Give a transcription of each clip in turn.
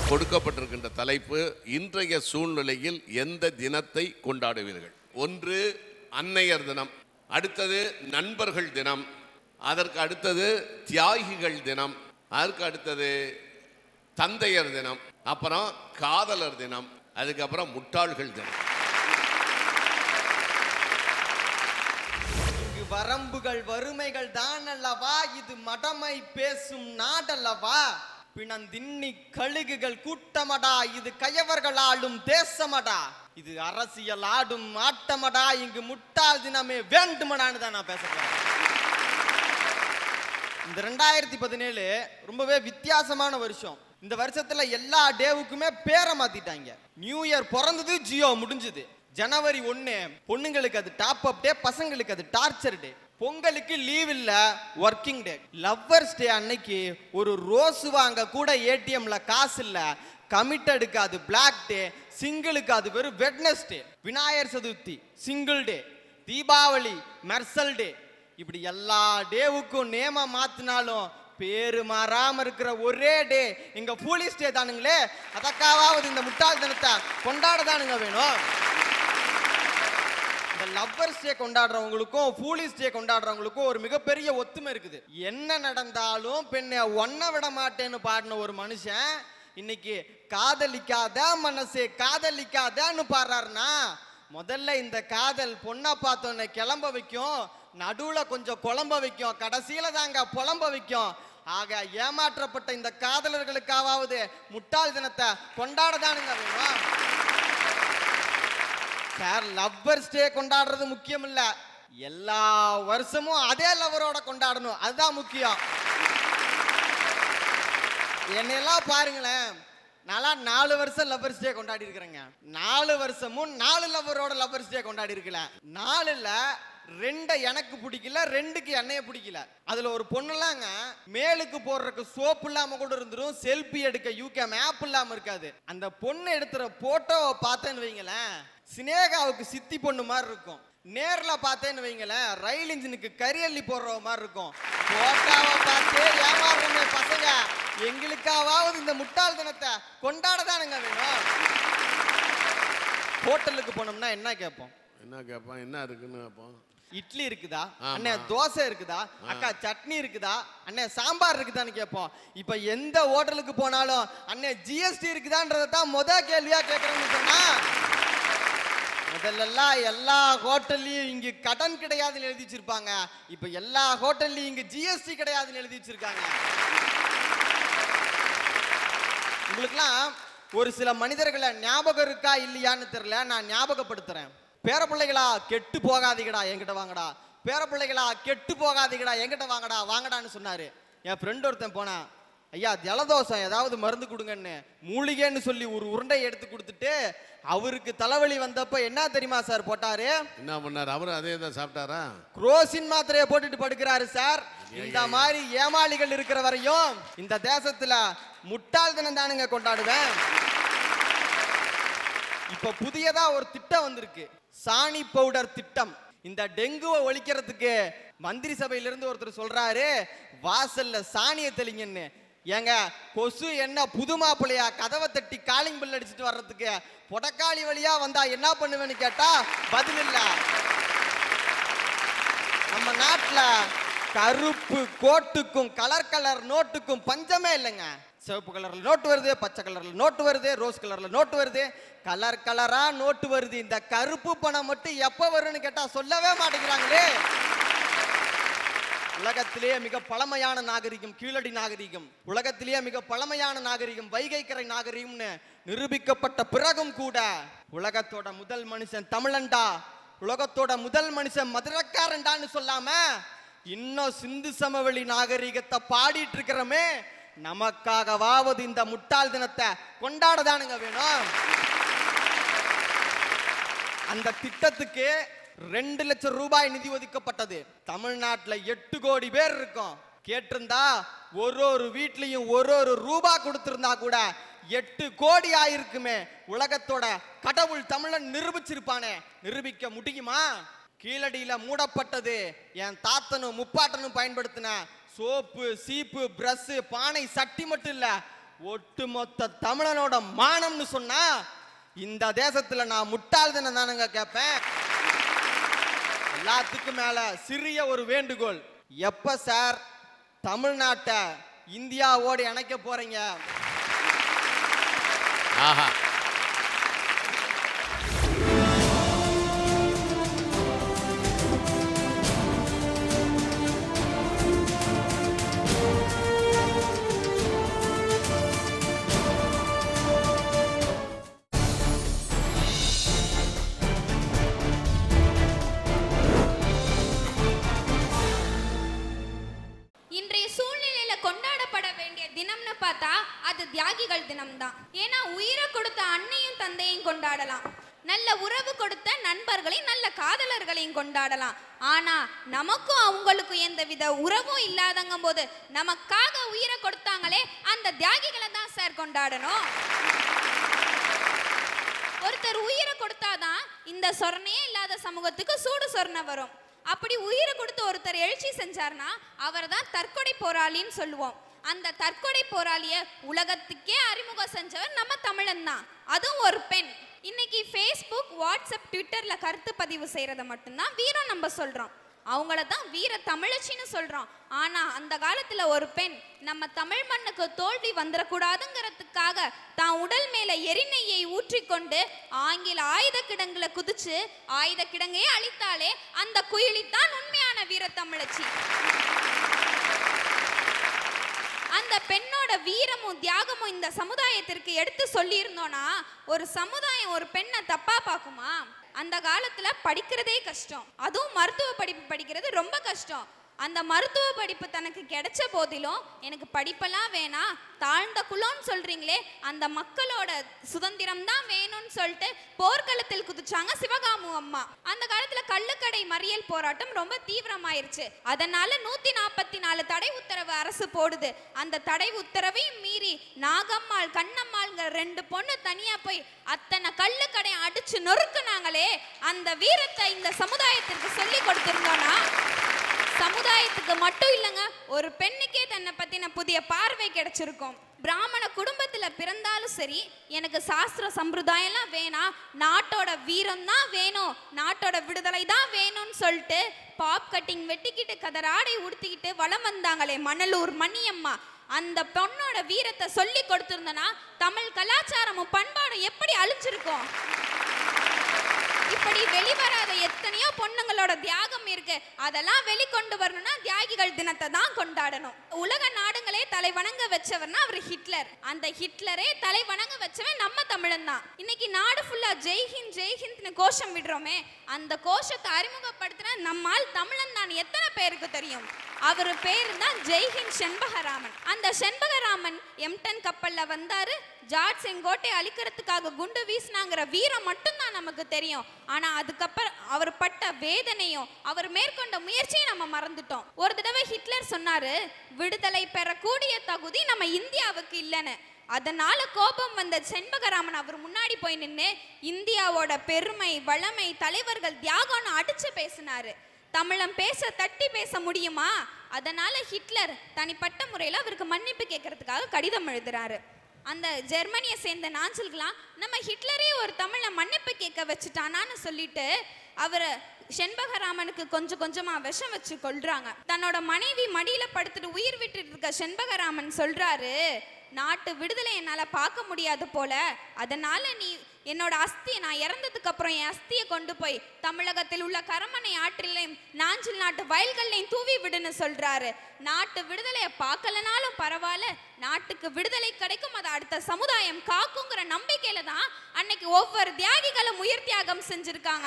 கொடுக்கப்பட்டிருக்கின்ற தலைப்பு இன்றைய சூழ்நிலையில் எந்த தினத்தை கொண்டாடுவீர்கள் ஒன்று அன்னையர் தினம் அடுத்தது நண்பர்கள் தினம் அதற்கு அடுத்தது தியாகிகள் தினம் அதற்கு அடுத்தது தந்தையர் தினம் அப்புறம் காதலர் தினம் அதுக்கப்புறம் முட்டாள்கள் தினம் இங்கு வரம்புகள் வறுமைகள் தான் அல்லவா இது மடமை பேசும் நாடல்லவா பிணந்தின்னி கழுகுகள் கூட்டமடா இது கயவர்கள் ஆளும் தேசமடா இது அரசியல் ஆடும் ஆட்டமடா இங்கு முட்டாள் தினமே வேண்டுமடான்னு தான் நான் பேச போறேன் இந்த ரெண்டாயிரத்தி பதினேழு ரொம்பவே வித்தியாசமான வருஷம் இந்த வருஷத்துல எல்லா டேவுக்குமே பேரை மாத்திட்டாங்க நியூ இயர் பிறந்தது ஜியோ முடிஞ்சது ஜனவரி ஒன்னு பொண்ணுங்களுக்கு அது டாப் அப் டே பசங்களுக்கு அது டார்ச்சர் டே பொங்கலுக்கு லீவ் இல்ல ஒர்க்கிங் டே லவ்வர்ஸ் டே அன்னைக்கு ஒரு ரோஸ் வாங்க கூட ஏடிஎம்ல காசு இல்ல கமிட்டடுக்கு அது பிளாக் டே சிங்கிளுக்கு அது வெறும் Wednesday Vinayagar Chaturthi single day Deepavali Mersal day இப்படி எல்லா டேவுக்கும் நேம மாத்தினாலும் பேரு மாறாம இருக்கிற ஒரே டே எங்க போலீஸ் டே தானுங்களே அதற்காவது இந்த முட்டாள் தினத்தை கொண்டாட தானுங்க வேணும் இந்த லவ்வர்ஸ் டே கொண்டாடுறவங்களுக்கும் போலீஸ் டே கொண்டாடுறவங்களுக்கும் ஒரு மிகப்பெரிய ஒத்துமை இருக்குது என்ன நடந்தாலும் பெண்ணை ஒன்ன விட மாட்டேன்னு பாடின ஒரு மனுஷன் இன்னைக்கு காதலிக்காத மனசே காதலிக்காதன்னு பாடுறாருன்னா முதல்ல இந்த காதல் பொண்ணை பார்த்தோன்னே கிளம்ப வைக்கும் நடுவுல கொஞ்சம் குழம்ப வைக்கும் கடைசியில தாங்க புலம்ப வைக்கும் ஆக ஏமாற்றப்பட்ட இந்த காதலர்களுக்காவது முட்டாள் தினத்தை கொண்டாடதானுங்க வேணும் சார் லவ்வர்ஸ் டே கொண்டாடுறது முக்கியம் இல்ல எல்லா வருஷமும் அதே லவரோட கொண்டாடணும் அதுதான் முக்கியம் என்னையெல்லாம் பாருங்களேன் நான்லாம் நாலு வருஷம் லவ்வர்ஸ் டே கொண்டாடி இருக்கிறேங்க நாலு வருஷமும் நாலு லவ்வரோட லவ்வர்ஸ் டே கொண்டாடி இருக்கல நாலுல ரெண்டை எனக்கு பிடிக்கல ரெண்டுக்கு என்னைய பிடிக்கல அதுல ஒரு பொண்ணுலாங்க மேலுக்கு போடுறதுக்கு சோப்பு இல்லாம கூட இருந்துரும் செல்ஃபி எடுக்க யூகே மேப் இல்லாம இருக்காது அந்த பொண்ணு எடுத்துற போட்டோவை பார்த்தேன்னு வைங்களேன் சினேகாவுக்கு சித்தி பொண்ணு மாதிரி இருக்கும் நேர்ல பார்த்தேன்னு வைங்களேன் ரயில் இன்ஜினுக்கு கரியல்லி போடுற மாதிரி இருக்கும் போட்டோவை பார்த்தே ஏமாறுறமே பசங்க எங்களுக்காவது இந்த முட்டாள் தினத்தை கொண்டாட தானுங்க வேணும் ஹோட்டலுக்கு போனோம்னா என்ன கேட்போம் என்ன கேட்பான் என்ன இருக்குன்னு கேட்பான் இட்லி இருக்குதா ஆமா. அண்ணே தோசை இருக்குதா அக்கா சட்னி இருக்குதா அண்ணே சாம்பார் இருக்குதான்னு கேட்போம் இப்ப எந்த ஹோட்டலுக்கு போனாலும் அண்ணே ஜிஎஸ்டி இருக்குதான்றதை தான் முத கேள்வியா கேட்கறேன்னு சொன்னா முதல்லலாம் எல்லா ஹோட்டல்லையும் இங்க கடன் கிடையாதுன்னு எழுதி வச்சிருப்பாங்க இப்ப எல்லா ஹோட்டல்லையும் இங்க ஜிஎஸ்டி கிடையாதுன்னு எழுதி வச்சிருக்காங்க உங்களுக்குலாம் ஒரு சில மனிதர்களை ஞாபகம் இருக்கா இல்லையான்னு தெரியல நான் ஞாபகப்படுத்துறேன் பேர பிள்ளைகளா கெட்டு போகாதீங்கடா என்கிட்ட வாங்கடா பேர பிள்ளைகளா கெட்டு போகாதீங்கடா என்கிட்ட வாங்கடா வாங்கடான்னு சொன்னாரு என் ஃப்ரெண்ட் ஒருத்தன் போனான் ஐயா ஜலதோஷம் ஏதாவது மருந்து கொடுங்கன்னு மூலிகைன்னு சொல்லி ஒரு உருண்டை எடுத்து கொடுத்துட்டு அவருக்கு தலைவலி வந்தப்ப என்ன தெரியுமா சார் போட்டாரு என்ன பண்ணார் அவரும் அதே தான் சாப்பிட்டாரா குரோசின் மாத்திரையை போட்டுட்டு படுக்கிறாரு சார் இந்த மாதிரி ஏமாளிகள் இருக்கிற வரையும் இந்த தேசத்துல முட்டாள் தினம் தானுங்க கொண்டாடுவேன் இப்ப புதியதா ஒரு திட்டம் வந்திருக்கு சாணி பவுடர் திட்டம் இந்த டெங்குவை ஒழிக்கிறதுக்கு மந்திரி சபையிலிருந்து ஒருத்தர் சொல்றாரு வாசல்ல சாணியை தெளிங்கன்னு ஏங்க கொசு என்ன புது மாப்பிள்ளையா கதவை தட்டி காலிங் பில் அடிச்சுட்டு வர்றதுக்கு பொடக்காளி வழியா வந்தா என்ன பண்ணுவேன்னு கேட்டா பதில் இல்லை நம்ம நாட்டுல கருப்பு கோட்டுக்கும் கலர் கலர் நோட்டுக்கும் பஞ்சமே இல்லைங்க சிவப்பு கலர்ல நோட்டு வருது பச்சை கலர்ல நோட்டு வருது ரோஸ் கலர்ல நோட்டு வருது கலர் கலரா நோட்டு வருது இந்த கருப்பு பணம் மட்டும் எப்ப வரும்னு கேட்டா சொல்லவே மாட்டேங்கிறாங்களே உலகத்திலேயே மிக பழமையான நாகரிகம் கீழடி நாகரிகம் உலகத்திலேயே மிக பழமையான நாகரிகம் வைகைக்கரை நாகரிகம்னு நிரூபிக்கப்பட்ட பிறகும் கூட உலகத்தோட முதல் மனுஷன் தமிழன்டா உலகத்தோட முதல் மனுஷன் மதுரக்காரன்டான்னு சொல்லாம இன்னும் சிந்து சமவெளி நாகரிகத்தை பாடிட்டு இருக்கிறோமே நமக்காகவாவது இந்த முட்டாள் தினத்தை கொண்டாடதானுங்க வேணும் அந்த திட்டத்துக்கு ரெண்டு லட்சம் ரூபாய் நிதி ஒதுக்கப்பட்டது தமிழ்நாட்டுல எட்டு கோடி பேர் இருக்கோம் கேட்டிருந்தா ஒரு ஒரு வீட்லயும் ஒரு ஒரு ரூபா கொடுத்திருந்தா கூட எட்டு கோடி ஆயிருக்குமே உலகத்தோட கடவுள் தமிழன் நிரூபிச்சிருப்பானே நிரூபிக்க முடியுமா கீழடியில மூடப்பட்டது என் தாத்தனும் முப்பாட்டனும் பயன்படுத்தின சோப்பு சீப்பு பிரஷ் பானை சட்டி மட்டும் இல்ல ஒட்டுமொத்த தமிழனோட மானம்னு சொன்னா இந்த தேசத்துல நான் முட்டாள்தனம் தானுங்க கேட்பேன் எல்லாத்துக்கும் மேல சிறிய ஒரு வேண்டுகோள் எப்ப சார் தமிழ்நாட்டை இந்தியாவோடு இணைக்க போறீங்க ஆஹா இன்றைய சூழ்நிலையில கொண்டாடப்பட வேண்டிய தினம்னு பார்த்தா அது தியாகிகள் தினம்தான் ஏன்னா உயிரை கொடுத்த அன்னையும் தந்தையும் கொண்டாடலாம் நல்ல உறவு கொடுத்த நண்பர்களையும் நல்ல காதலர்களையும் கொண்டாடலாம் ஆனா நமக்கும் அவங்களுக்கும் எந்தவித உறவும் இல்லாதங்கும் போது நமக்காக உயிரை கொடுத்தாங்களே அந்த தியாகிகளை தான் சார் கொண்டாடணும் ஒருத்தர் உயிரை கொடுத்தாதான் இந்த சொரணையே இல்லாத சமூகத்துக்கு சூடு சொரணை வரும் அப்படி உயிரை கொடுத்து ஒருத்தர் எழுச்சி செஞ்சார்னா அவர் தான் தற்கொலை போராளின்னு சொல்லுவோம் அந்த தற்கொலை போராளிய உலகத்துக்கே அறிமுகம் செஞ்சவர் நம்ம தமிழன் தான் அதுவும் ஒரு பெண் இன்னைக்கு ஃபேஸ்புக் வாட்ஸ்அப் ட்விட்டர்ல கருத்து பதிவு செய்யறத மட்டும்தான் வீரம் நம்ம சொல்றோம் அவங்கள தான் வீர தமிழச்சின்னு சொல்றோம் ஆனா அந்த காலத்துல ஒரு பெண் நம்ம தமிழ் மண்ணுக்கு தோல்வி வந்துடக்கூடாதுங்கிறதுக்காக தான் உடல் மேல எரிநெய்யை ஊற்றிக்கொண்டு ஆங்கில ஆயுத கிடங்குல குதிச்சு ஆயுத கிடங்கையே அழித்தாலே அந்த குயிலித்தான் உண்மையான வீர தமிழச்சி அந்த பெண்ணோட வீரமும் தியாகமும் இந்த சமுதாயத்திற்கு எடுத்து சொல்லியிருந்தோம்னா ஒரு சமுதாயம் ஒரு பெண்ணை தப்பா பார்க்குமா அந்த காலத்துல படிக்கிறதே கஷ்டம் அதுவும் மருத்துவ படிப்பு படிக்கிறது ரொம்ப கஷ்டம் அந்த மருத்துவ படிப்பு தனக்கு கிடைச்ச போதிலும் எனக்கு படிப்பெல்லாம் வேணாம் தாழ்ந்த குலம்னு சொல்றீங்களே அந்த மக்களோட சுதந்திரம் தான் வேணும்னு சொல்லிட்டு போர்க்களத்தில் குதிச்சாங்க சிவகாமு அம்மா அந்த காலத்துல கள்ளுக்கடை மறியல் போராட்டம் ரொம்ப தீவிரமாயிருச்சு அதனால நூத்தி நாற்பத்தி நாலு தடை உத்தரவு அரசு போடுது அந்த தடை உத்தரவையும் மீறி நாகம்மாள் கண்ணம்மாள்ங்கிற ரெண்டு பொண்ணு தனியா போய் அத்தனை கள்ளுக்கடை அடிச்சு நொறுக்குனாங்களே அந்த வீரத்தை இந்த சமுதாயத்திற்கு சொல்லி கொடுத்திருந்தோம்னா சமுதாயத்துக்கு மட்டும் இல்லைங்க ஒரு பெண்ணுக்கே தன்னை பத்தின புதிய பார்வை கிடைச்சிருக்கும் பிராமண குடும்பத்துல பிறந்தாலும் சரி எனக்கு சாஸ்திர சம்பிரதாயம்லாம் வேணாம் நாட்டோட வீரம் தான் வேணும் நாட்டோட விடுதலை தான் வேணும்னு சொல்லிட்டு பாப் கட்டிங் வெட்டிக்கிட்டு கதராடை உடுத்திக்கிட்டு வலம் வந்தாங்களே மணலூர் மணியம்மா அந்த பொண்ணோட வீரத்தை சொல்லி கொடுத்திருந்தனா தமிழ் கலாச்சாரமும் பண்பாடும் எப்படி அழிஞ்சிருக்கும் இப்படி வெளிவராத எத்தனையோ பொண்ணுங்களோட தியாகம் இருக்கு அதெல்லாம் வெளிக்கொண்டு வரணும்னா தியாகிகள் தினத்தை தான் கொண்டாடணும் உலக நாடுகளே தலை வணங்க வச்சவர்னா அவர் ஹிட்லர் அந்த ஹிட்லரே தலை வணங்க வச்சவன் நம்ம தமிழன் தான் இன்னைக்கு நாடு ஃபுல்லா ஜெய்ஹிந்த் ஜெய்ஹிந்த்னு கோஷம் விடுறோமே அந்த கோஷத்தை அறிமுகப்படுத்தின நம்மால் தமிழன் தான் எத்தனை பேருக்கு தெரியும் அவர் பேர் தான் ஜெய்ஹிந்த் செண்பகராமன் அந்த செண்பகராமன் எம்டன் கப்பல்ல வந்தாரு ஜார்ஜ் செங்கோட்டை அழிக்கிறதுக்காக குண்டு வீசினாங்கிற வீரம் மட்டும்தான் நமக்கு தெரியும் ஆனா அதுக்கப்புறம் அவர் பட்ட வேதனையும் அவர் மேற்கொண்ட முயற்சியும் நம்ம மறந்துட்டோம் ஒரு தடவை ஹிட்லர் சொன்னாரு விடுதலை பெறக்கூடிய தகுதி நம்ம இந்தியாவுக்கு இல்லைன்னு அதனால கோபம் வந்த செண்பகராமன் அவர் முன்னாடி போய் நின்று இந்தியாவோட பெருமை வளமை தலைவர்கள் தியாகம்னு அடிச்சு பேசினாரு தமிழன் பேச தட்டி பேச முடியுமா அதனால ஹிட்லர் தனிப்பட்ட முறையில் அவருக்கு மன்னிப்பு கேட்கறதுக்காக கடிதம் எழுதுறாரு அந்த ஜெர்மனியை சேர்ந்த நாஞ்சில்களாம் நம்ம ஹிட்லரே ஒரு தமிழை மன்னிப்பு கேட்க வச்சுட்டானான்னு சொல்லிட்டு அவரை செண்பகராமனுக்கு கொஞ்சம் கொஞ்சமா விஷம் வச்சு கொல்றாங்க தன்னோட மனைவி மடியில படுத்துட்டு உயிர் விட்டுட்டு இருக்க செண்பகராமன் சொல்றாரு நாட்டு விடுதலை என்னால பார்க்க முடியாது போல அதனால நீ என்னோட அஸ்தியை நான் இறந்ததுக்கு அப்புறம் என் அஸ்தியை கொண்டு போய் தமிழகத்தில் உள்ள கரமனை ஆற்றிலையும் நாஞ்சில் நாட்டு வயல்கள்லையும் தூவி விடுன்னு சொல்றாரு நாட்டு விடுதலையை பார்க்கலனாலும் பரவாயில்ல நாட்டுக்கு விடுதலை கிடைக்கும் அதை அடுத்த சமுதாயம் காக்குங்கிற நம்பிக்கையில தான் அன்னைக்கு ஒவ்வொரு தியாகிகளும் உயிர் தியாகம் செஞ்சிருக்காங்க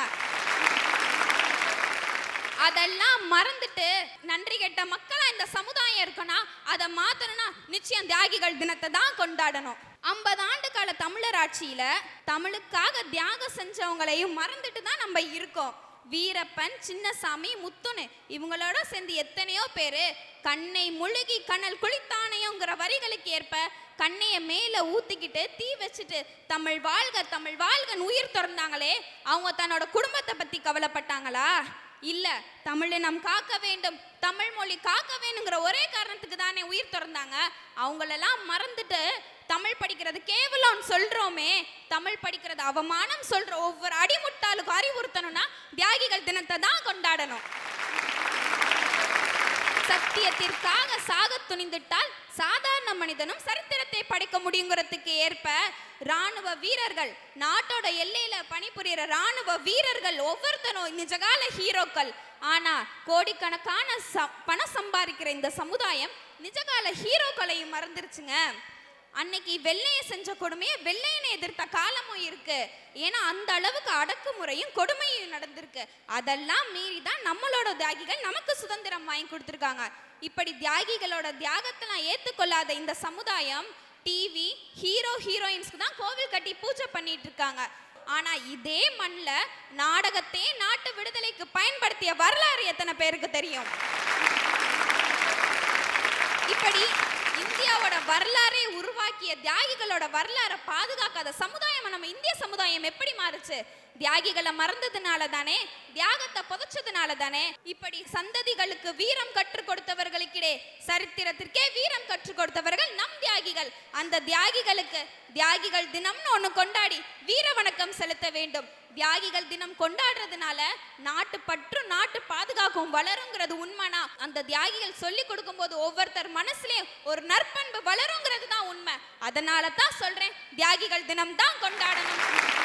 அதெல்லாம் மறந்துட்டு நன்றி கெட்ட மக்களா இந்த சமுதாயம் இருக்குன்னா அதை மாத்தணும்னா நிச்சயம் தியாகிகள் தினத்தை தான் கொண்டாடணும் ஐம்பது ஆண்டு கால தமிழர் ஆட்சியில தமிழுக்காக தியாகம் செஞ்சவங்களையும் மறந்துட்டு தான் நம்ம இருக்கோம் வீரப்பன் சின்னசாமி முத்துனு இவங்களோட சேர்ந்து எத்தனையோ பேரு கண்ணை முழுகி கண்ணல் குளித்தானையோங்கிற வரிகளுக்கு ஏற்ப கண்ணைய மேல ஊத்திக்கிட்டு தீ வச்சுட்டு தமிழ் வாழ்க தமிழ் வாழ்கன்னு உயிர் திறந்தாங்களே அவங்க தன்னோட குடும்பத்தை பத்தி கவலைப்பட்டாங்களா இல்ல தமிழினம் காக்க வேண்டும் தமிழ் மொழி காக்க வேணுங்கிற ஒரே காரணத்துக்கு தானே உயிர் திறந்தாங்க அவங்களெல்லாம் மறந்துட்டு தமிழ் படிக்கிறது கேவலம் சொல்றோமே தமிழ் படிக்கிறது அவமானம் சொல்ற ஒவ்வொரு அடிமுட்டாளுக்கும் அறிவுறுத்தணும்னா தியாகிகள் தினத்தை தான் கொண்டாடணும் சத்தியத்திற்காக சாக துணிந்துட்டால் சாதாரண மனிதனும் சரித்திரத்தை படைக்க முடியுங்கிறதுக்கு ஏற்ப ராணுவ வீரர்கள் நாட்டோட எல்லையில பணிபுரியிற ராணுவ வீரர்கள் ஒவ்வொருத்தரும் நிஜகால ஹீரோக்கள் ஆனா கோடிக்கணக்கான ச- பணம் சம்பாதிக்கிற இந்த சமுதாயம் நிஜகால ஹீரோக்களையும் மறந்துருச்சுங்க அன்னைக்கு வெள்ளைய செஞ்ச கொடுமையை வெள்ளையனை எதிர்த்த காலமும் இருக்கு ஏன்னா அந்த அளவுக்கு அடக்குமுறையும் கொடுமையும் நடந்திருக்கு அதெல்லாம் மீறி தான் நம்மளோட தியாகிகள் நமக்கு சுதந்திரம் வாங்கி கொடுத்துருக்காங்க இப்படி தியாகிகளோட தியாகத்தெல்லாம் ஏத்துக்கொள்ளாத இந்த சமுதாயம் டிவி ஹீரோ ஹீரோயின்ஸ்க்கு தான் கோவில் கட்டி பூஜை பண்ணிட்டு இருக்காங்க ஆனா இதே மண்ல நாடகத்தையே நாட்டு விடுதலைக்கு பயன்படுத்திய வரலாறு எத்தனை பேருக்கு தெரியும் இப்படி இந்தியாவோட வரலாறை உருவாக்கிய தியாகிகளோட வரலாறை பாதுகாக்காத சமுதாயம் நம்ம இந்திய சமுதாயம் எப்படி மாறுச்சு தியாகிகளை மறந்ததுனால தானே தியாகத்தை புதைச்சதுனால தானே இப்படி சந்ததிகளுக்கு வீரம் கற்றுக் கொடுத்தவர்களுக்கிடையே சரித்திரத்திற்கே வீரம் கற்றுக் கொடுத்தவர்கள் நம் தியாகிகள் அந்த தியாகிகளுக்கு தியாகிகள் தினம்னு ஒண்ணு கொண்டாடி வீர வணக்கம் செலுத்த வேண்டும் தியாகிகள் தினம் கொண்டாடுறதுனால நாட்டு பற்று நாட்டு பாதுகாக்கும் வளருங்கிறது உண்மைனா அந்த தியாகிகள் சொல்லி கொடுக்கும்போது ஒவ்வொருத்தர் மனசுலயும் ஒரு நற்பண்பு வளருங்கிறது தான் உண்மை அதனால தான் சொல்றேன் தியாகிகள் தினம் தான் கொண்டாடணும்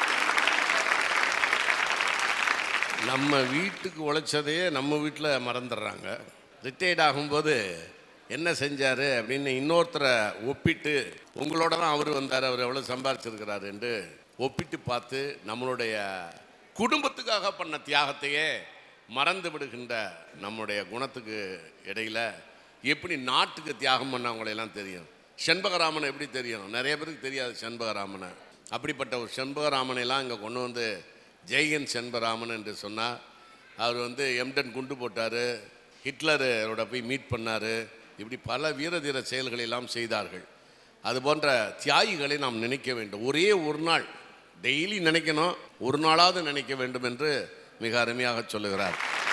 நம்ம வீட்டுக்கு உழைச்சதையே நம்ம வீட்டில் மறந்துடுறாங்க ரிட்டையர்ட் ஆகும்போது என்ன செஞ்சாரு அப்படின்னு இன்னொருத்தரை ஒப்பிட்டு உங்களோட தான் அவர் வந்தார் அவர் எவ்வளோ சம்பாரிச்சிருக்கிறாருன்ட்டு ஒப்பிட்டு பார்த்து நம்மளுடைய குடும்பத்துக்காக பண்ண தியாகத்தையே மறந்து விடுகின்ற நம்முடைய குணத்துக்கு இடையில எப்படி நாட்டுக்கு தியாகம் பண்ணவங்களையெல்லாம் தெரியும் செண்பகராமனை எப்படி தெரியும் நிறைய பேருக்கு தெரியாது செண்பகராமனை அப்படிப்பட்ட ஒரு செண்பகராமனை எல்லாம் இங்கே கொண்டு வந்து ஜெய்கன் செண்பகராமன் என்று சொன்னால் அவர் வந்து எம்டன் குண்டு போட்டார் ஹிட்லரோட போய் மீட் பண்ணார் இப்படி பல வீர தீர செயல்களை எல்லாம் செய்தார்கள் அது போன்ற தியாகிகளை நாம் நினைக்க வேண்டும் ஒரே ஒரு நாள் டெய்லி நினைக்கணும் ஒரு நாளாவது நினைக்க வேண்டும் என்று மிக அருமையாக சொல்லுகிறார்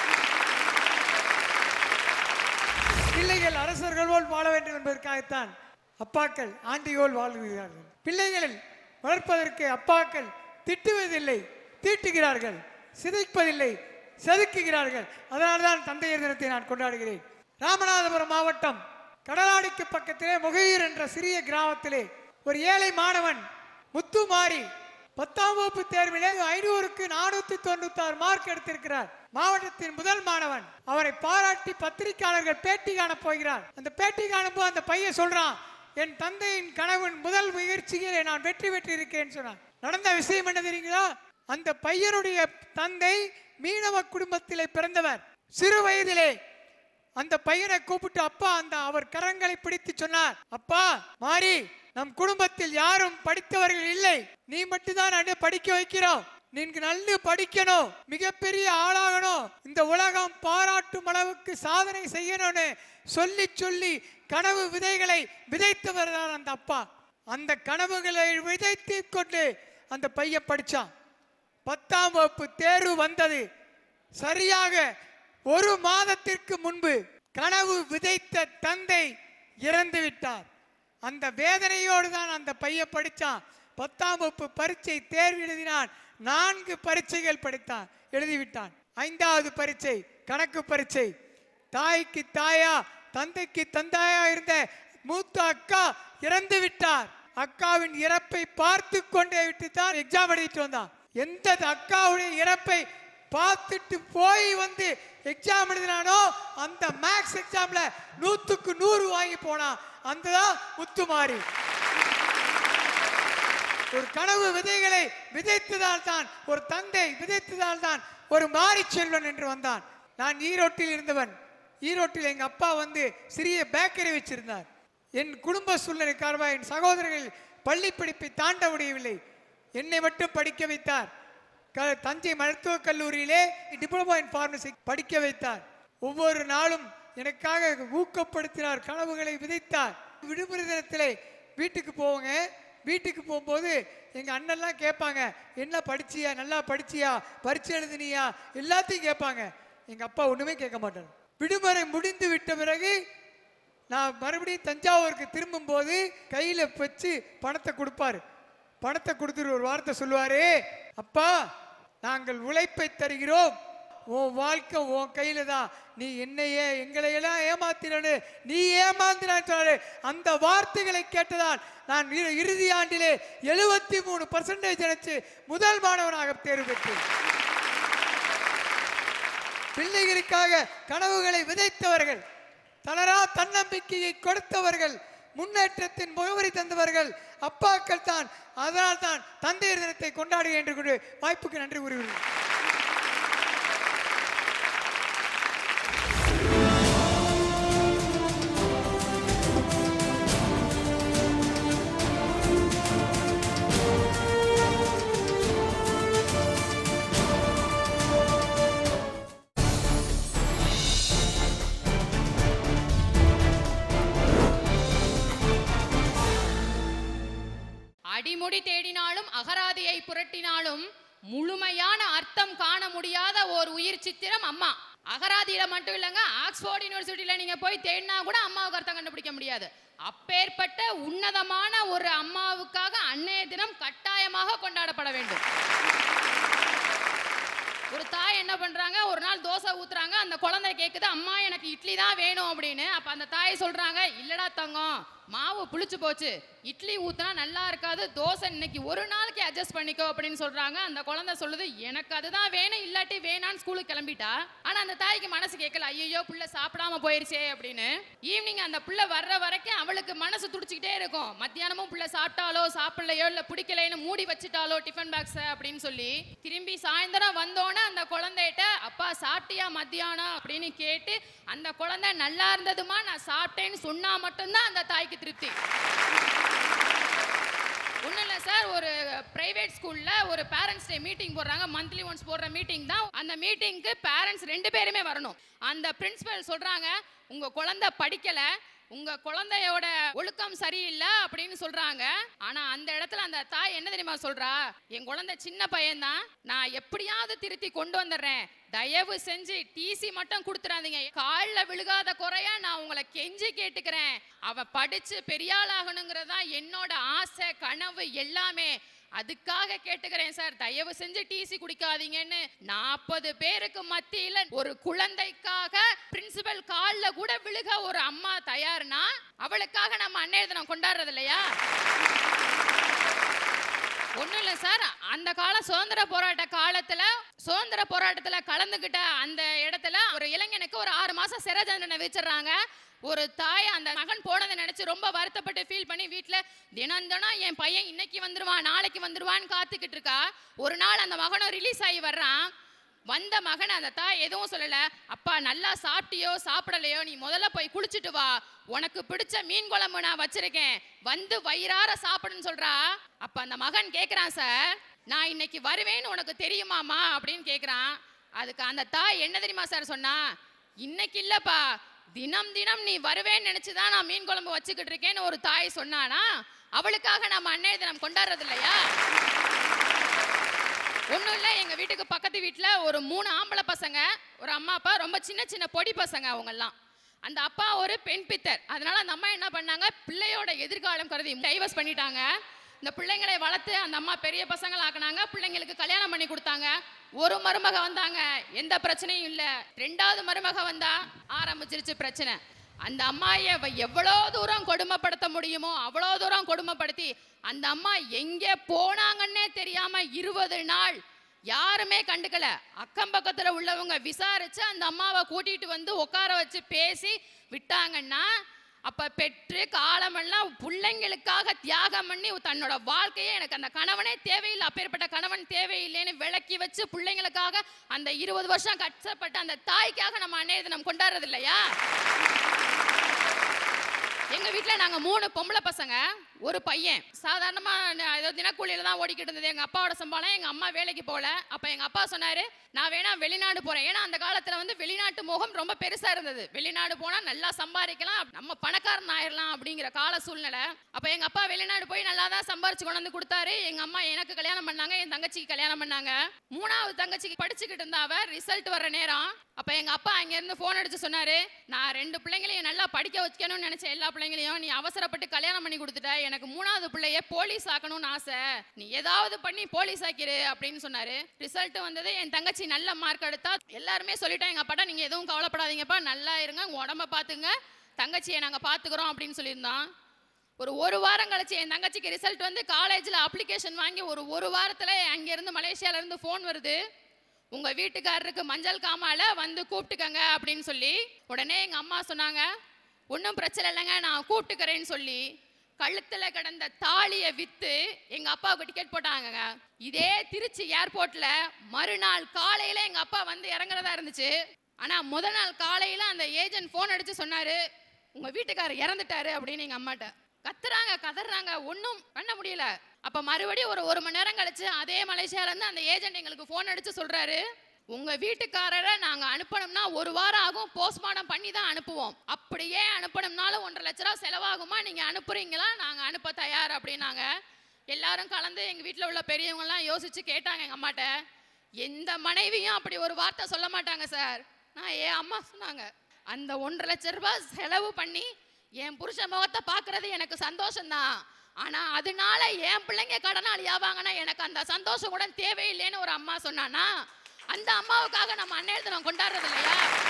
பிள்ளைகள் அரசர்கள் போல் வாழ வேண்டும் என்பதற்காகத்தான் அப்பாக்கள் ஆண்டியோல் வாழுகிறார்கள் பிள்ளைகளில் வளர்ப்பதற்கு அப்பாக்கள் திட்டுவதில்லை தீட்டுகிறார்கள் சிதைப்பதில்லை செதுக்குகிறார்கள் அதனால்தான் தந்தையர் தினத்தை நான் கொண்டாடுகிறேன் ராமநாதபுரம் மாவட்டம் கடலாடிக்கு பக்கத்திலே முகையூர் என்ற சிறிய கிராமத்திலே ஒரு ஏழை மாணவன் முத்துமாரி பத்தாம் வகுப்பு தேர்விலே ஐநூறுக்கு நானூத்தி தொண்ணூத்தி ஆறு மார்க் எடுத்திருக்கிறார் மாவட்டத்தின் முதல் மாணவன் அவரை பாராட்டி பத்திரிகையாளர்கள் பேட்டி காண போகிறார் அந்த பேட்டி காணும்போது அந்த பையன் சொல்றான் என் தந்தையின் கனவின் முதல் முயற்சியிலே நான் வெற்றி பெற்றிருக்கேன் சொன்னான் நடந்த விஷயம் என்ன தெரியுங்களா அந்த பையனுடைய தந்தை மீனவ குடும்பத்திலே பிறந்தவர் சிறு வயதிலே அந்த பையனை கூப்பிட்டு அப்பா அந்த அவர் கரங்களை பிடித்து சொன்னார் அப்பா மாறி நம் குடும்பத்தில் யாரும் படித்தவர்கள் இல்லை நீ மட்டும்தான் நான் படிக்க வைக்கிறோம் நீங்க நல்ல படிக்கணும் மிகப்பெரிய ஆளாகணும் இந்த உலகம் பாராட்டும் அளவுக்கு சாதனை செய்யணும்னு சொல்லி சொல்லி கனவு விதைகளை விதைத்தவர் தான் அந்த அப்பா அந்த கனவுகளை விதைத்து கொண்டு அந்த பையன் படிச்சான் பத்தாம் வகுப்பு தேர்வு வந்தது சரியாக ஒரு மாதத்திற்கு முன்பு கனவு விதைத்த தந்தை இறந்து விட்டார் அந்த வேதனையோடு தான் அந்த பையன் படித்தான் பத்தாம் வகுப்பு பரீட்சை தேர்வு எழுதினான் நான்கு பரீட்சைகள் படித்தான் எழுதிவிட்டான் ஐந்தாவது பரீட்சை கணக்கு பரீட்சை தாய்க்கு தாயா தந்தைக்கு தந்தாயா இருந்த மூத்த அக்கா இறந்து விட்டார் அக்காவின் இறப்பை பார்த்து கொண்டே விட்டு தான் எக்ஸாம் எழுதிட்டு வந்தான் எந்த அக்காவுடைய இறப்பை பார்த்துட்டு போய் வந்து எக்ஸாம் எழுதினானோ அந்த மேக்ஸ் எக்ஸாம்ல நூத்துக்கு நூறு வாங்கி போனான் அந்த தான் முத்துமாரி ஒரு கனவு விதைகளை விதைத்ததால் தான் ஒரு தந்தை விதைத்ததால் தான் ஒரு மாரி செல்வன் என்று வந்தான் நான் ஈரோட்டில் இருந்தவன் ஈரோட்டில் எங்க அப்பா வந்து சிறிய பேக்கரி வச்சிருந்தார் என் குடும்ப சூழ்நிலை காரணமாக என் சகோதரர்கள் பள்ளி படிப்பை தாண்ட முடியவில்லை என்னை மட்டும் படிக்க வைத்தார் க- தஞ்சை மருத்துவக் கல்லூரியிலே டிப்ளமோ இன் ஃபார்மசி படிக்க வைத்தார் ஒவ்வொரு நாளும் எனக்காக ஊக்கப்படுத்தினார் கனவுகளை விதைத்தார் விடுமுறை தினத்திலே வீட்டுக்கு போவோங்க வீட்டுக்கு போகும்போது எங்க அண்ணன்லாம் கேட்பாங்க என்ன படிச்சியா நல்லா படிச்சியா பரீட்சை எழுதினியா எல்லாத்தையும் கேட்பாங்க எங்க அப்பா ஒண்ணுமே கேட்க மாட்டார் விடுமுறை முடிந்து விட்ட பிறகு நான் மறுபடியும் தஞ்சாவூருக்கு திரும்பும் போது கையில வச்சு பணத்தை கொடுப்பாரு பணத்தை கொடுத்துட்டு ஒரு வார்த்தை சொல்லுவாரு அப்பா நாங்கள் உழைப்பை தருகிறோம் உன் வாழ்க்கை உன் கையில தான் நீ என்னையே எங்களையெல்லாம் ஏமாத்தினு நீ ஏமாந்தினாரு அந்த வார்த்தைகளை கேட்டதால் நான் இறு- இறுதி ஆண்டிலே எழுபத்தி மூணு பர்சன்டேஜ் அடைச்சு முதல் மாணவனாக தேர்வு பெற்றேன் பிள்ளைகளுக்காக கனவுகளை விதைத்தவர்கள் தளரா தன்னம்பிக்கையை கொடுத்தவர்கள் முன்னேற்றத்தின் முகவரி தந்தவர்கள் அப்பாக்கள் தான் அதனால் தான் தந்தையர் தினத்தை கொண்டாடுகிறேன் என்று கூறி வாய்ப்புக்கு நன்றி கூறுகிறேன் அடிமுடி தேடினாலும் அகராதியை புரட்டினாலும் முழுமையான அர்த்தம் காண முடியாத ஒரு உயிர் சித்திரம் அம்மா அகராதியில மட்டும் இல்லைங்க ஆக்ஸ்போர்ட் யூனிவர்சிட்டியில நீங்க போய் தேடினா கூட அம்மாவுக்கு அர்த்தம் கண்டுபிடிக்க முடியாது அப்பேற்பட்ட உன்னதமான ஒரு அம்மாவுக்காக அன்னைய தினம் கட்டாயமாக கொண்டாடப்பட வேண்டும் ஒரு தாய் என்ன பண்றாங்க ஒரு நாள் தோசை ஊத்துறாங்க அந்த குழந்தை கேக்குது அம்மா எனக்கு இட்லி தான் வேணும் அப்படின்னு அப்ப அந்த தாய் சொல்றாங்க இல்லடா தங்கம் மாவு புளிச்சு போச்சு இட்லி ஊத்துனா நல்லா இருக்காது தோசை இன்னைக்கு ஒரு நாளைக்கு அட்ஜஸ்ட் பண்ணிக்கோ அப்படின்னு சொல்றாங்க அந்த குழந்தை சொல்லுது எனக்கு அதுதான் வேணும் இல்லாட்டி வேணான்னு ஸ்கூலுக்கு கிளம்பிட்டா ஆனா அந்த தாய்க்கு மனசு கேட்கல ஐயோ புள்ள சாப்பிடாம போயிருச்சே அப்படின்னு ஈவினிங் அந்த புள்ள வர்ற வரைக்கும் அவளுக்கு மனசு துடிச்சுக்கிட்டே இருக்கும் மத்தியானமும் புள்ள சாப்பிட்டாலோ சாப்பிடலையோ இல்ல பிடிக்கலைன்னு மூடி வச்சுட்டாலோ டிஃபன் பாக்ஸ் அப்படின்னு சொல்லி திரும்பி சாயந்தரம் வந்தோன்னே அந்த குழந்தைகிட்ட அப்பா சாப்பிட்டியா மத்தியானம் அப்படின்னு கேட்டு அந்த குழந்தை நல்லா இருந்ததுமா நான் சாப்பிட்டேன்னு சொன்னா மட்டும்தான் அந்த தாய்க்கு திருப்தி ஒன்றும் இல்லை சார் ஒரு பிரைவேட் ஸ்கூலில் ஒரு பேரண்ட்ஸ் டே மீட்டிங் போடுறாங்க மந்த்லி ஒன்ஸ் போடுற மீட்டிங் தான் அந்த மீட்டிங்க்கு பேரண்ட்ஸ் ரெண்டு பேருமே வரணும் அந்த பிரின்சிபல் சொல்கிறாங்க உங்கள் குழந்தை படிக்கலை உங்கள் குழந்தையோட ஒழுக்கம் சரியில்லை அப்படின்னு சொல்கிறாங்க ஆனால் அந்த இடத்துல அந்த தாய் என்ன தெரியுமா சொல்கிறா என் குழந்தை சின்ன பையன்தான் நான் எப்படியாவது திருத்தி கொண்டு வந்துடுறேன் தயவு செஞ்சு டிசி மட்டும் கொடுத்துறாதீங்க காலில் விழுகாத குறையா நான் உங்களை கெஞ்சி கேட்டுக்கிறேன் அவ படிச்சு பெரியாள் ஆகணுங்கிறது தான் என்னோட ஆசை கனவு எல்லாமே அதுக்காக கேட்டுக்கிறேன் சார் தயவு செஞ்சு டிசி குடிக்காதீங்கன்னு நாற்பது பேருக்கு மத்தியில ஒரு குழந்தைக்காக பிரின்சிபல் கால்ல கூட விழுக ஒரு அம்மா தயார்னா அவளுக்காக நம்ம அன்னைய தினம் கொண்டாடுறது இல்லையா ஒன்றும் இல்லை சார் அந்த கால சுதந்திர போராட்ட காலத்துல சுதந்திர போராட்டத்துல கலந்துக்கிட்ட அந்த இடத்துல ஒரு இளைஞனுக்கு ஒரு ஆறு மாசம் சிறை தண்டனை வச்சிடுறாங்க ஒரு தாய் அந்த மகன் போனதை நினைச்சு ரொம்ப வருத்தப்பட்டு ஃபீல் பண்ணி வீட்ல தினம் தினம் என் பையன் இன்னைக்கு வந்துருவான் நாளைக்கு வந்துருவான்னு காத்துக்கிட்டு இருக்கா ஒரு நாள் அந்த மகனும் ரிலீஸ் ஆகி வர்றான் வந்த மகன் அந்த தாய் எதுவும் சொல்லல அப்பா நல்லா சாப்பிட்டியோ சாப்பிடலையோ நீ முதல்ல போய் குளிச்சுட்டு வா உனக்கு பிடிச்ச மீன் குழம்பு நான் வச்சிருக்கேன் வந்து வயிறார சாப்பிடுன்னு சொல்றா அப்ப அந்த மகன் கேக்குறான் சார் நான் இன்னைக்கு வருவேன்னு உனக்கு தெரியுமாமா அப்படின்னு கேக்குறான் அதுக்கு அந்த தாய் என்ன தெரியுமா சார் சொன்னா இன்னைக்கு இல்லப்பா தினம் தினம் நீ வருவேன்னு நினைச்சுதான் நான் மீன் குழம்பு வச்சுக்கிட்டு இருக்கேன்னு ஒரு தாய் சொன்னானா அவளுக்காக நம்ம அன்னைய தினம் கொண்டாடுறது இல்லையா ஒன்றும் இல்லை எங்கள் வீட்டுக்கு பக்கத்து வீட்டில் ஒரு மூணு ஆம்பளை பசங்க ஒரு அம்மா அப்பா ரொம்ப சின்ன சின்ன பொடி பசங்க அவங்கெல்லாம் அந்த அப்பா ஒரு பெண் பித்தர் அதனால அந்த அம்மா என்ன பண்ணாங்க பிள்ளையோட எதிர்காலம் கருதி டைவர்ஸ் பண்ணிட்டாங்க இந்த பிள்ளைங்களை வளர்த்து அந்த அம்மா பெரிய பசங்களை ஆக்குனாங்க பிள்ளைங்களுக்கு கல்யாணம் பண்ணி கொடுத்தாங்க ஒரு மருமக வந்தாங்க எந்த பிரச்சனையும் இல்லை ரெண்டாவது மருமக வந்தா ஆரம்பிச்சிருச்சு பிரச்சனை அந்த அம்மாயை அவ எவ்வளோ தூரம் கொடுமைப்படுத்த முடியுமோ அவ்வளோ தூரம் கொடுமைப்படுத்தி அந்த அம்மா எங்கே போனாங்கன்னே தெரியாம இருபது நாள் யாருமே கண்டுக்கல அக்கம் பக்கத்துல உள்ளவங்க விசாரிச்சு அந்த அம்மாவை கூட்டிட்டு வந்து உட்கார வச்சு பேசி விட்டாங்கன்னா அப்ப பெற்று காலமெல்லாம் பிள்ளைங்களுக்காக தியாகம் பண்ணி தன்னோட வாழ்க்கையே எனக்கு அந்த கணவனே தேவையில்லை அப்பேற்பட்ட கணவன் தேவையில்லைன்னு விளக்கி வச்சு பிள்ளைங்களுக்காக அந்த இருபது வருஷம் கஷ்டப்பட்ட அந்த தாய்க்காக நம்ம அன்னைய தினம் கொண்டாடுறது இல்லையா எங்க வீட்ல நாங்க மூணு பொம்பளை பசங்க ஒரு பையன் சாதாரணமா ந- ஏதோ தினக்கூலியில தான் ஓடிக்கிட்டு இருந்தது எங்க அப்பாவோட சம்பளம் எங்க அம்மா வேலைக்கு போகல அப்ப எங்க அப்பா சொன்னாரு நான் வேணா வெளிநாடு போறேன் ஏன்னா அந்த காலத்துல வந்து வெளிநாட்டு மோகம் ரொம்ப பெருசா இருந்தது வெளிநாடு போனா நல்லா சம்பாதிக்கலாம் நம்ம பணக்காரன் ஆயிரலாம் அப்படிங்கிற கால சூழ்நிலை அப்ப எங்க அப்பா வெளிநாடு போய் நல்லா தான் சம்பாரிச்சு கொண்டு வந்து கொடுத்தாரு எங்க அம்மா எனக்கு கல்யாணம் பண்ணாங்க என் தங்கச்சிக்கு கல்யாணம் பண்ணாங்க மூணாவது தங்கச்சிக்கு படிச்சுக்கிட்டு இருந்தா அவ ரிசல்ட் வர நேரம் அப்ப எங்க அப்பா அங்க இருந்து போன் அடிச்சு சொன்னாரு நான் ரெண்டு பிள்ளைங்களையும் நல்லா படிக்க வைக்கணும்னு நினைச்ச எல்லா பிள்ளைங்களையும் நீ அவசரப்பட்டு கல்யாணம் பண்ணி கொடுத்துட்ட எனக்கு மூணாவது பிள்ளைய போலீஸ் ஆக்கணும்னு ஆசை நீ ஏதாவது பண்ணி போலீஸ் ஆக்கிரு அப்படின்னு சொன்னாரு ரிசல்ட் வந்தது என் தங்கச்சி நல்ல மார்க் எடுத்தா எல்லாருமே சொல்லிட்டோம் எங்க அப்பாட்ட நீங்க எதுவும் கவலைப்படாதீங்கப்பா நல்லா இருங்க உங்க உடம்ப பாத்துங்க தங்கச்சியை நாங்க பாத்துக்கிறோம் அப்படின்னு சொல்லியிருந்தோம் ஒரு ஒரு வாரம் கழிச்சு என் தங்கச்சிக்கு ரிசல்ட் வந்து காலேஜில் அப்ளிகேஷன் வாங்கி ஒரு ஒரு வாரத்தில் அங்கேருந்து மலேசியாவிலேருந்து ஃபோன் வருது உங்கள் வீட்டுக்காரருக்கு மஞ்சள் காமால வந்து கூப்பிட்டுக்கங்க அப்படின்னு சொல்லி உடனே எங்கள் அம்மா சொன்னாங்க ஒன்றும் பிரச்சனை இல்லைங்க நான் கூப்பிட்டுக்கிறேன்னு சொல்லி கழுத்தில் கிடந்த தாலியை விற்று எங்கள் அப்பாவுக்கு டிக்கெட் போட்டாங்கங்க இதே திருச்சி ஏர்போர்ட்டில் மறுநாள் காலையில் எங்கள் அப்பா வந்து இறங்குறதா இருந்துச்சு ஆனால் முதல் நாள் காலையில் அந்த ஏஜென்ட் ஃபோன் அடித்து சொன்னார் உங்கள் வீட்டுக்காரர் இறந்துட்டாரு அப்படின்னு எங்கள் அம்மாட்ட கத்துறாங்க கதறாங்க ஒன்றும் பண்ண முடியல அப்ப மறுபடியும் ஒரு ஒரு மணி நேரம் கழிச்சு அதே மலேசியால இருந்து அந்த ஏஜென்ட் எங்களுக்கு ஃபோன் அடிச்சு சொல்றாரு உங்க வீட்டுக்காரரை நாங்க அனுப்பணும்னா ஒரு வாரம் ஆகும் போஸ்ட்மார்ட்டம் பண்ணி தான் அனுப்புவோம் அப்படியே அனுப்பணும்னாலும் ஒன்றரை லட்ச ரூபா செலவாகுமா நீங்க அனுப்புறீங்களா நாங்க அனுப்ப தயார் அப்படின்னாங்க எல்லாரும் கலந்து எங்க வீட்டில் உள்ள பெரியவங்க எல்லாம் யோசிச்சு கேட்டாங்க எங்க அம்மாட்ட எந்த மனைவியும் அப்படி ஒரு வார்த்தை சொல்ல மாட்டாங்க சார் நான் என் அம்மா சொன்னாங்க அந்த ஒன்றரை லட்ச ரூபாய் செலவு பண்ணி என் புருஷன் முகத்தை பார்க்கறது எனக்கு சந்தோஷம்தான் ஆனா அதனால என் பிள்ளைங்க கடனாளி ஆவாங்கன்னா எனக்கு அந்த சந்தோஷம் கூட தேவையில்லைன்னு ஒரு அம்மா சொன்னானா அந்த அம்மாவுக்காக நம்ம அன்னைய தினம் கொண்டாடுறது இல்லையா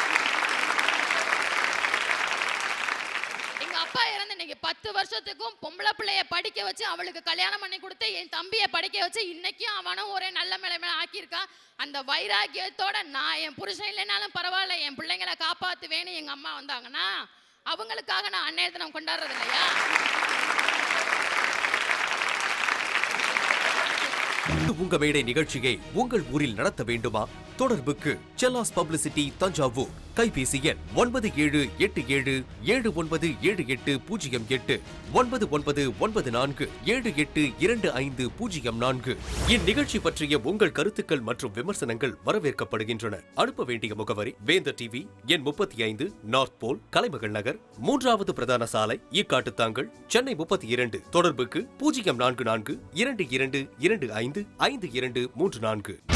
எங்க அப்பா இறந்து இன்னைக்கு பத்து வருஷத்துக்கும் பொம்பளை பிள்ளைய படிக்க வச்சு அவளுக்கு கல்யாணம் பண்ணி கொடுத்து என் தம்பியை படிக்க வச்சு இன்னைக்கும் அவனும் ஒரே நல்ல நிலைமையில ஆக்கியிருக்கான் அந்த வைராக்கியத்தோட நான் என் புருஷன் இல்லைனாலும் பரவாயில்ல என் பிள்ளைங்களை காப்பாத்துவேன்னு எங்க அம்மா வந்தாங்கன்னா அவங்களுக்காக நான் அன்னைய தினம் கொண்டாடுறது இல்லையா இது உங்க மேடை நிகழ்ச்சியை உங்கள் ஊரில் நடத்த வேண்டுமா தொடர்புக்கு செல்லாஸ் பப்ளிசிட்டி தஞ்சாவூர் கைபேசி எண் ஒன்பது ஏழு எட்டு ஏழு ஏழு ஒன்பது ஏழு எட்டு பூஜ்ஜியம் எட்டு ஒன்பது ஒன்பது ஒன்பது நான்கு ஏழு எட்டு இரண்டு ஐந்து பூஜ்ஜியம் நான்கு இந்நிகழ்ச்சி பற்றிய உங்கள் கருத்துக்கள் மற்றும் விமர்சனங்கள் வரவேற்கப்படுகின்றன அனுப்ப வேண்டிய முகவரி வேந்தர் டிவி எண் முப்பத்தி ஐந்து நார்த் போல் கலைமகள் நகர் மூன்றாவது பிரதான சாலை ஈக்காட்டுத்தாங்கல் சென்னை முப்பத்தி இரண்டு தொடர்புக்கு பூஜ்ஜியம் நான்கு நான்கு இரண்டு இரண்டு இரண்டு ஐந்து ஐந்து இரண்டு மூன்று நான்கு